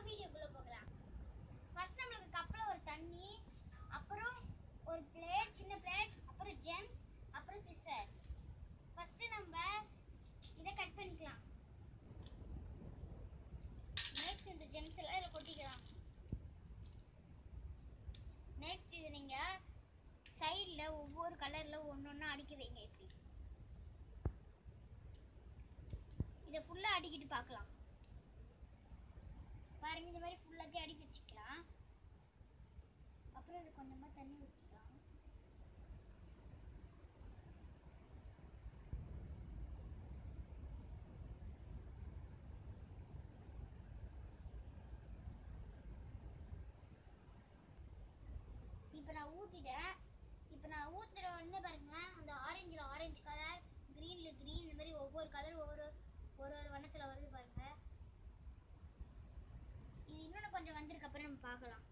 வீடியோக்குள்ள போகலாம் ஃபர்ஸ்ட் நம்மளுக்கு கப்பில் ஒரு தண்ணி அப்புறம் ஒரு பிளேட் சின்ன பிளேட் அப்புறம் ஜெம்ஸ் அப்புறம் சிசர் ஃபர்ஸ்ட் நம்ம இதை கட் பண்ணிக்கலாம் நெக்ஸ்ட் இந்த ஜெம்ஸ் எல்லாம் இதில் கொட்டிக்கலாம் நெக்ஸ்ட் இது நீங்கள் சைடில் ஒவ்வொரு கலரில் ஒன்று ஒன்றா அடிக்க வைங்க இப்படி இதை ஃபுல்லாக அடிக்கிட்டு பார்க்கலாம் பாருங்க இந்த மாதிரி ஃபுல்லாத்தையும் அடிக்க வச்சுக்கலாம் அப்புறம் இது கொஞ்சமாக தண்ணி ஊற்றிக்கலாம் இப்போ நான் ஊற்றிட்டேன் இப்போ நான் ஊற்றுற உடனே பாருங்களேன் அந்த ஆரஞ்சில் ஆரஞ்சு கலர் க்ரீனில் க்ரீன் இந்த மாதிரி ஒவ்வொரு கலர் ஒவ்வொரு ஒரு ஒரு வண்ணத்தில் வருது பாருங்க இது இன்னொன்று கொஞ்சம் வந்திருக்கு அப்புறம் நம்ம பார்க்கலாம்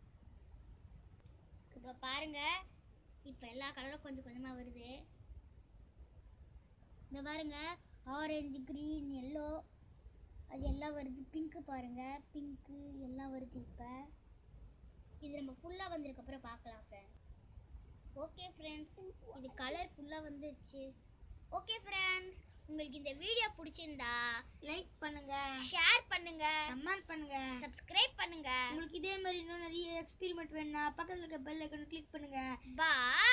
இப்போ பாருங்க இப்போ எல்லா கலரும் கொஞ்சம் கொஞ்சமாக வருது இந்த பாருங்க ஆரஞ்சு க்ரீன் எல்லோ அது எல்லாம் வருது பிங்க்கு பாருங்க பிங்க்கு எல்லாம் வருது இப்போ இது நம்ம ஃபுல்லாக வந்ததுக்கு அப்புறம் பார்க்கலாம் ஃப்ரெண்ட் ஓகே ஃப்ரெண்ட்ஸ் இது கலர் ஃபுல்லாக வந்துருச்சு ஓகே ஃப்ரெண்ட்ஸ் உங்களுக்கு இந்த வீடியோ பிடிச்சிருந்தா லைக் பண்ணுங்க ஷேர் பண்ணுங்க கமெண்ட் பண்ணுங்க சப்ஸ்கிரைப் பண்ணுங்க உங்களுக்கு இதே மாதிரி இன்னும் நிறைய எக்ஸ்பெரிமெண்ட் வேணும்னா பக்கத்துல இருக்க பெல் ஐக்கனை கிளிக் பண்ணுங்க பாய்